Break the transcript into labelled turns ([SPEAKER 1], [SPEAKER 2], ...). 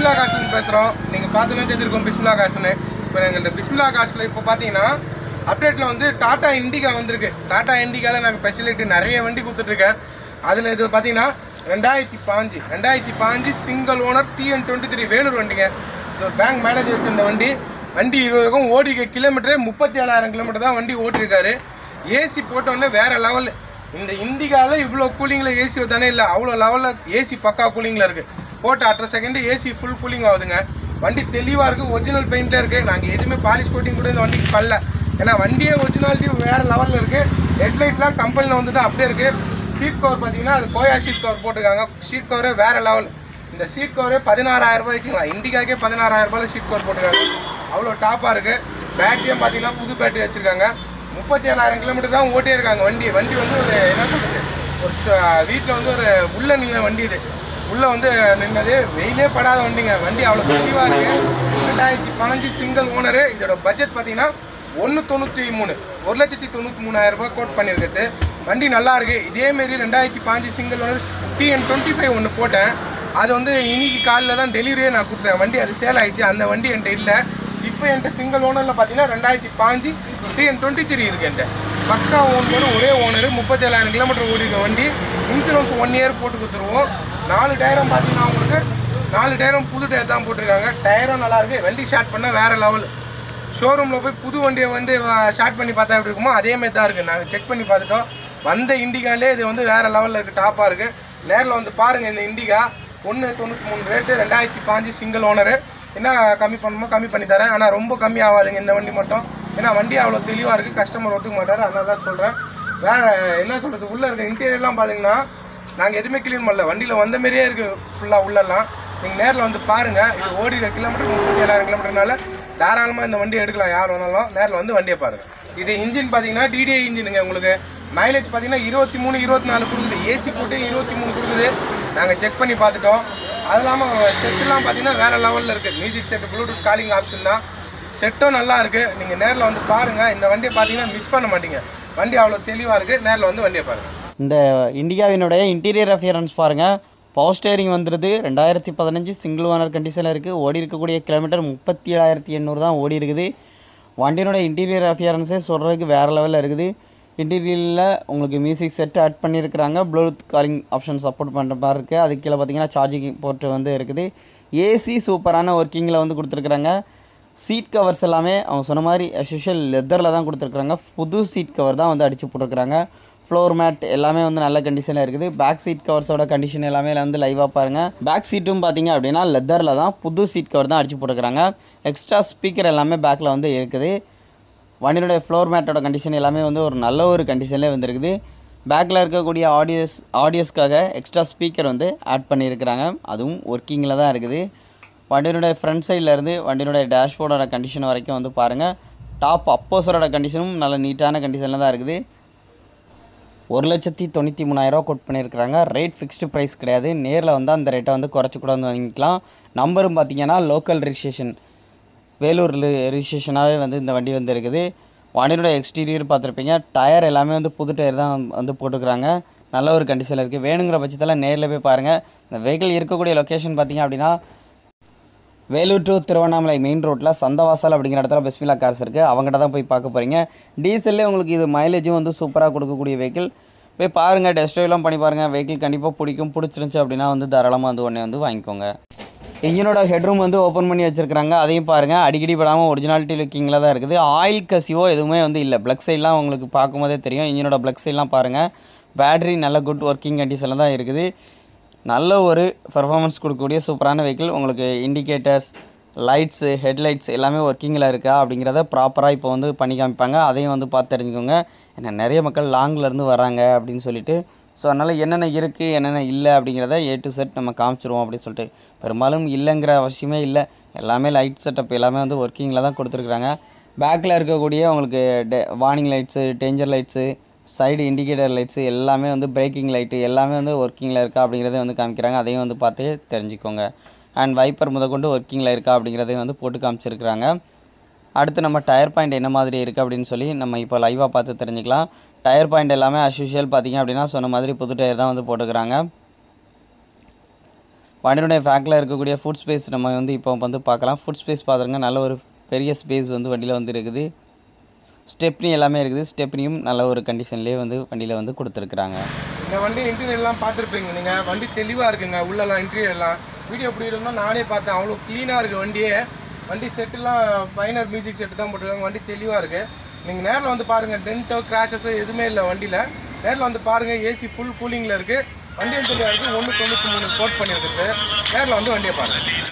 [SPEAKER 1] பிஸ்மிலா காசுன்னு பேசுகிறோம் நீங்கள் பார்த்துன்னு தெரிஞ்சிருக்கோம் பிஸ்மிலா காசுன்னு இப்போ எங்கள்கிட்ட பிஸ்மிலா காசில் இப்போ பார்த்தீங்கன்னா அப்டேட்டில் வந்து டாடா இண்டிகா வந்திருக்கு டாடா இண்டிகாவில் நாங்கள் ஃபெசிலிட்டி நிறைய வண்டி கொடுத்துட்ருக்கேன் அதில் இது பார்த்தீங்கன்னா ரெண்டாயிரத்தி பாஞ்சு ரெண்டாயிரத்தி பாஞ்சு single owner TN twenty three Vellore வண்டிங்க இது ஒரு பேங்க் மேனேஜர் வச்சிருந்த வண்டி வண்டி இருபதுக்கும் ஓடிக்க கிலோமீட்டரே முப்பத்தி ஏழாயிரம் கிலோமீட்டர் தான் வண்டி ஓட்டிருக்காரு ஏசி போட்டோன்னே வேற லெவல் இந்த இண்டிகாவில் இவ்வளோ கூலிங்கில் ஏசி தானே இல்லை அவ்வளோ லெவலில் ஏசி பக்கா கூலிங்கில் இருக்குது போட்ட அட்டை செகண்ட் ஏசி ஃபுல் கூலிங் ஆகுதுங்க வண்டி தெளிவாக இருக்குது ஒரிஜினல் பெயிண்டில் இருக்குது நாங்கள் எதுவுமே பாலிஷ் கோட்டிங் கூட இந்த வண்டிக்கு பண்ணல ஏன்னா வண்டியே ஒரிஜினாலிட்டி வேறு லெவலில் இருக்குது ஹெட்லைட்லாம் கம்பெனியில் வந்து தான் அப்படியே இருக்குது சீட் கவர் பார்த்தீங்கன்னா அது கோயா ஷீட் கவர் போட்டிருக்காங்க ஷீட் கவரே வேறு லெவல் இந்த ஷீட் கவரே பதினாறாயிரம் ரூபாய் வச்சுக்கலாம் இண்டிகாக்கே பதினாறாயிரம் ரூபாயில் ஷீட் கவர் போட்டிருக்காங்க அவ்வளோ டாப்பாக இருக்குது பேட்டரியும் பார்த்தீங்கன்னா புது பேட்டரி வச்சுருக்காங்க முப்பத்தி ஏழாயிரம் கிலோமீட்டர் தான் ஓட்டே இருக்காங்க வண்டி வண்டி வந்து ஒரு என்ன சொல்றது ஒரு வீட்டில் வந்து ஒரு உள்ள நின்ன வண்டி இது உள்ள வந்து நின்னது வெயிலே படாத வண்டிங்க வண்டி அவ்வளோ தெளிவாக இருக்கு ரெண்டாயிரத்தி பாஞ்சு சிங்கிள் ஓனரு இதோட பட்ஜெட் பார்த்தீங்கன்னா ஒன்று தொண்ணூற்றி மூணு ஒரு லட்சத்தி தொண்ணூற்றி மூணாயிரம் ரூபாய் கோட் பண்ணியிருக்குது வண்டி நல்லா இருக்கு இதேமாரி ரெண்டாயிரத்தி பாஞ்சு single owner TN twenty five ஒன்று போட்டேன் அது வந்து இன்னைக்கு காலையில் தான் டெலிவரியே நான் கொடுத்தேன் வண்டி அது சேல் ஆயிடுச்சு அந்த வண்டி என்கிட்ட இல்லை இப்போ என்கிட்ட சிங்கிள் ஓனரில் பார்த்தீங்கன்னா ரெண்டாயிரத்தி பாஞ்சு டிஎன் டுவெண்ட்டி த்ரீ இருக்கு என்கிட்ட பக்கா ஓனர் ஒரே ஓனர் முப்பத்தேழாயிரம் கிலோமீட்டர் ஓடிருக்க வண்டி இன்சூரன்ஸ் ஒன் இயர் போட்டு கொடுத்துருவோம் நாலு டயரும் பார்த்தீங்கன்னா உங்களுக்கு நாலு டயரும் புது டயர் தான் போட்டிருக்காங்க டயரும் நல்லா இருக்கு வண்டி ஸ்டார்ட் பண்ணால் வேற லெவல் ஷோரூமில் போய் புது வண்டியை வந்து ஸ்டார்ட் பண்ணி பார்த்தா எப்படி இருக்குமோ அதே மாதிரி தான் இருக்குது நாங்கள் செக் பண்ணி பார்த்துட்டோம் வந்த இண்டிகாலே இது வந்து வேறு லெவலில் இருக்குது டாப்பாக இருக்குது நேரில் வந்து பாருங்கள் இந்த இண்டிகா ஒன்று தொண்ணூற்றி மூணு ரேட்டு ரெண்டாயிரத்தி பாஞ்சு சிங்கிள் ஓனரு என்ன கம்மி பண்ணணுமோ கம்மி பண்ணி தரேன் ஆனால் ரொம்ப கம்மி ஆகாதுங்க இந்த வண்டி மட்டும் ஏன்னா வண்டி அவ்வளோ தெளிவாக இருக்குது கஸ்டமர் ஒத்துக்க மாட்டார் அதனால தான் சொல்கிறேன் வேறு என்ன சொல்கிறது உள்ளே இருக்க இன்டீரியர்லாம் பார்த்தீங்கன்னா நாங்கள் எதுவுமே க்ளீன் பண்ணல வண்டியில் வந்த மாதிரியே இருக்குது ஃபுல்லாக உள்ளெல்லாம் நீங்கள் நேரில் வந்து பாருங்கள் இது ஓடி கிலோமீட்டர் முப்பத்தி ஏழாயிரம் கிலோமீட்டர்னால தாராளமாக இந்த வண்டி எடுக்கலாம் யார் வேணாலும் நேரில் வந்து வண்டியை பாருங்கள் இது இன்ஜின் பார்த்தீங்கன்னா டிடிஐ இன்ஜினுங்க உங்களுக்கு மைலேஜ் பார்த்தீங்கன்னா இருபத்தி மூணு இருபத்தி நாலு கொடுக்குது ஏசி போட்டு இருபத்தி மூணு கொடுக்குது நாங்கள் செக் பண்ணி பார்த்துட்டோம் அது இல்லாமல் செட்டுலாம் பார்த்தீங்கன்னா வேறு லெவலில் இருக்குது music set bluetooth calling option தான் செட்டும் நல்லா இருக்குது நீங்கள் நேரில் வந்து பாருங்கள் இந்த வண்டியை பார்த்தீங்கன்னா மிஸ் பண்ண மாட்டீங்க வண்டி அவ்வளோ தெளிவாக இருக்குது நேரில் வந்து வண்டியை பாருங்கள்
[SPEAKER 2] இந்த இண்டிகாவினுடைய இன்டீரியர் அஃபியரன்ஸ் பாருங்கள் பவர் ஸ்டேரிங் வந்துடுது ரெண்டாயிரத்தி பதினஞ்சு சிங்கிள் ஓனர் கண்டிஷனில் இருக்குது ஓடி இருக்கக்கூடிய கிலோமீட்டர் முப்பத்தி ஏழாயிரத்தி எண்ணூறு தான் ஓடி இருக்குது வண்டியினுடைய இன்டீரியர் அஃபியரன்ஸே சொல்கிறதுக்கு வேறு லெவலில் இருக்குது இன்டீரியரில் உங்களுக்கு மியூசிக் செட் ஆட் பண்ணியிருக்கிறாங்க ப்ளூடூத் காலிங் ஆப்ஷன் சப்போர்ட் பண்ணுற மாதிரி இருக்குது அதுக்கு கீழே பார்த்தீங்கன்னா சார்ஜிங் போர்ட் வந்து இருக்குது ஏசி சூப்பரான ஒர்க்கிங்கில் வந்து கொடுத்துருக்குறாங்க சீட் கவர்ஸ் எல்லாமே அவங்க சொன்ன மாதிரி அஸ்யூஷுவல் லெதரில் தான் கொடுத்துருக்குறாங்க புது சீட் கவர் தான் வந்து அடித்து போட்டிருக்கிறாங்க ஃப்ளோர் மேட் எல்லாமே வந்து நல்ல கண்டிஷனில் இருக்குது பேக் சீட் கவர்ஸோட கண்டிஷன் எல்லாமே இதுல வந்து லைவாக பாருங்கள் பேக் சீட்டும் பார்த்தீங்க அப்படின்னா லெதரில் தான் புது சீட் கவர் தான் அடித்து போட்டுருக்காங்க எக்ஸ்ட்ரா ஸ்பீக்கர் எல்லாமே பேக்கில் வந்து இருக்குது வண்டியினுடைய ஃப்ளோர் மேட்டோட கண்டிஷன் எல்லாமே வந்து ஒரு நல்ல ஒரு கண்டிஷன்லேயே வந்துருக்குது பேக்கில் இருக்கக்கூடிய ஆடியோஸ் ஆடியோஸ்க்காக எக்ஸ்ட்ரா ஸ்பீக்கர் வந்து ஆட் பண்ணியிருக்கிறாங்க அதுவும் ஒர்க்கிங்கில் தான் இருக்குது வண்டியினுடைய ஃப்ரண்ட் சைடில் இருந்து வண்டியினுடைய டேஷ்போர்டோட கண்டிஷன் வரைக்கும் வந்து பாருங்கள் டாப் அப்போசரோட கண்டிஷனும் நல்ல நீட்டான கண்டிஷனில் தான் இருக்குது ஒரு லட்சத்தி தொண்ணூற்றி மூணாயிரரூவா கோட் பண்ணியிருக்கிறாங்க ரேட் ஃபிக்ஸ்டு ப்ரைஸ் கிடையாது நேரில் வந்து அந்த ரேட்டை வந்து குறைச்சி கூட வந்து வாங்கிக்கலாம் நம்பரும் பார்த்தீங்கன்னா லோக்கல் ரிஜிஸ்ட்ரேஷன் வேலூர் ரிஜிஸ்ட்ரேஷனாகவே வந்து இந்த வண்டி வந்து இருக்குது வண்டியோட எக்ஸ்டீரியர் பார்த்துருப்பீங்க டயர் எல்லாமே வந்து புது டயர் தான் வந்து போட்டுக்கிறாங்க நல்ல ஒரு கண்டிஷனில் இருக்குது வேணுங்கிற பட்சத்தில் நேரில் போய் பாருங்கள் இந்த வெஹிக்கிள் இருக்கக்கூடிய லொக்கேஷன் பார்த்தீங்க அப்படின்னா வேலூர் டு திருவண்ணாமலை மெயின் ரோட்டில் சந்தவாசல் அப்படிங்கிற இடத்துல பெஸ்மிலா கார்ஸ் இருக்குது அவங்ககிட்ட தான் போய் பார்க்க போகிறீங்க டீசல்லே உங்களுக்கு இது மைலேஜும் வந்து சூப்பராக கொடுக்கக்கூடிய வெஹிக்கிள் போய் பாருங்கள் டெஸ்ட் ட்ரைவ்லாம் பண்ணி பாருங்கள் வெஹிக்கிள் கண்டிப்பாக பிடிக்கும் பிடிச்சிருந்துச்சி அப்படின்னா வந்து தாராளமாக வந்து உடனே வந்து வாங்கிக்கோங்க இன்ஜினோட ஹெட்ரூம் வந்து ஓப்பன் பண்ணி வச்சுருக்காங்க அதையும் பாருங்கள் அடிக்கடி படாமல் ஒரிஜினாலிட்டி லுக்கிங்கில் தான் இருக்குது ஆயில் கசிவோ எதுவுமே வந்து இல்லை பிளக் சைட்லாம் உங்களுக்கு பார்க்கும்போதே தெரியும் இன்ஜினோட பிளக் சைட்லாம் பாருங்கள் பேட்டரி நல்ல குட் ஒர்க்கிங் கண்டிஷனில் தான் இருக்குது நல்ல ஒரு பெர்ஃபார்மன்ஸ் கொடுக்கக்கூடிய சூப்பரான வெஹிக்கிள் உங்களுக்கு இண்டிகேட்டர்ஸ் லைட்ஸு ஹெட்லைட்ஸ் எல்லாமே ஒர்க்கிங்கில் இருக்கா அப்படிங்கிறத ப்ராப்பராக இப்போ வந்து பண்ணி காமிப்பாங்க அதையும் வந்து பார்த்து தெரிஞ்சுக்கோங்க ஏன்னா நிறைய மக்கள் லாங்கில் இருந்து வராங்க அப்படின்னு சொல்லிட்டு ஸோ அதனால் என்னென்ன இருக்குது என்னென்ன இல்லை அப்படிங்கிறத ஏ டு செட் நம்ம காமிச்சிருவோம் அப்படின்னு சொல்லிட்டு பெரும்பாலும் இல்லைங்கிற அவசியமே இல்லை எல்லாமே லைட் செட்டப் எல்லாமே வந்து ஒர்க்கிங்கில் தான் கொடுத்துருக்குறாங்க பேக்கில் இருக்கக்கூடிய உங்களுக்கு day warning lights danger lights side indicator lights எல்லாமே வந்து பிரேக்கிங் லைட்டு எல்லாமே வந்து ஒர்க்கிங்கில் இருக்கா அப்படிங்கிறத வந்து காமிக்கிறாங்க அதையும் வந்து பார்த்து தெரிஞ்சுக்கோங்க அண்ட் வைப்பர் முதற்கொண்டு ஒர்க்கிங்கில் இருக்கா அப்படிங்கிறதையும் வந்து போட்டு காமிச்சிருக்கிறாங்க அடுத்து நம்ம டயர் பாயிண்ட் என்ன மாதிரி இருக்குது அப்படின்னு சொல்லி நம்ம இப்போ லைவாக பார்த்து தெரிஞ்சுக்கலாம் டயர் பாயிண்ட் எல்லாமே அஸ்யூஷுவல் பார்த்தீங்க அப்படின்னா சொன்ன மாதிரி புது டயர் தான் வந்து போட்டுக்கிறாங்க வண்டியினுடைய பேக்கில் இருக்கக்கூடிய ஃபுட் ஸ்பேஸ் நம்ம வந்து இப்போ வந்து பார்க்கலாம் ஃபுட் ஸ்பேஸ் பார்த்துருங்க நல்ல ஒரு பெரிய ஸ்பேஸ் வந்து வண்டியில் வந்து இருக்குது ஸ்டெப்னி எல்லாமே இருக்குது ஸ்டெப்னியும் நல்ல ஒரு கண்டிஷன்லேயே வந்து வண்டியில் வந்து கொடுத்துருக்குறாங்க
[SPEAKER 1] இந்த வண்டி இன்டீரியர்லாம் பார்த்துருப்பீங்க நீங்கள் வண்டி தெளிவாக இருக்குங்க உள்ளலாம் இன்டீரியர்லாம் வீடியோ எப்படி இருந்தால் நானே பார்த்தேன் அவ்வளோ க்ளீனாக இருக்குது வண்டியே வண்டி செட்டுலாம் ஃபைனர் மியூசிக் செட்டு தான் போட்டிருக்காங்க வண்டி தெளிவாக இருக்குது நீங்கள் நேரில் வந்து பாருங்கள் டென்ட்டோ கிராச்சஸோ எதுவுமே இல்லை வண்டியில் நேரில் வந்து பாருங்கள் ஏசி ஃபுல் கூலிங்கில் இருக்குது வண்டியும் தெளிவாக இருக்குது ஒன்று தொண்ணூற்றி மூணு கோட் பண்ணியிருக்குது நேரில் வந்து வண்டியை பாருங்கள்